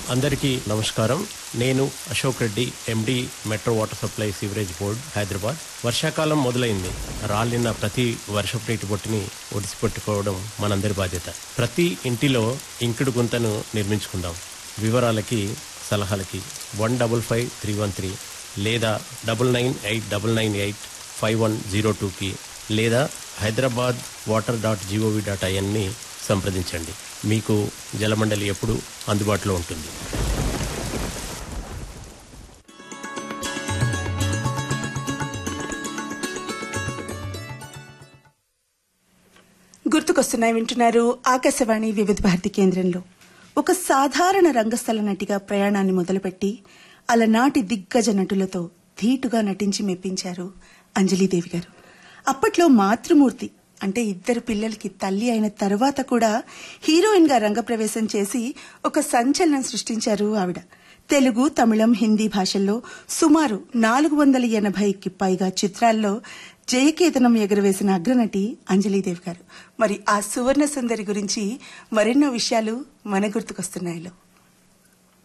అందరికీ నమస్కారం నేను Ashok Reddy MD metro water supply sewerage board Hyderabad వర్షాకాలం మొదలైంది రాలిన ప్రతి వర్షపు నీటి బొట్టుని ఒడిసిపెట్టుకోవడం మనందరి బాధ్యత ప్రతి ఇంటిలో ఇంకుడు గుంతను నిర్మించుకుందాం వివరాలకి సలహాలకి one double five three one three లేదా double nine eight double nine eight five one zero టూకి లేదా Hyderabad water dot G O V dot ఐఎన్ని సంప్రదించండి మీకు జలమండలి ఎప్పుడు అందుబాటులో ఉంటుంది గుర్తుకొస్తున్నాయి వింటున్నారు ఆకాశవాణి వివిధ భారతి కేంద్రంలో ఒక సాధారణ రంగస్థల నటిగా ప్రయాణాన్ని మొదలుపెట్టి అలనాటి దిగ్గజ నటులతో ధీటుగా నటించి మెప్పించారు అంజలీదేవి గారు అప్పట్లో మాతృమూర్తి అంటే ఇద్దరు పిల్లలకి తల్లి అయిన తర్వాత కూడా హీరోయిన్ గా రంగప్రవేశం చేసి ఒక సంచలనం సృష్టించారు ఆవిడ తెలుగు తమిళం హిందీ భాషల్లో సుమారు నాలుగు వందల ఎనభైకి పైగా చిత్రాల్లో జయకేతనం ఎగురవేసిన అగ్రనటి అంజలీదేవి గారు మరి ఆ సువర్ణ సుందరి గురించి మరెన్నో విషయాలు మన గుర్తుకొస్తున్నాయిలో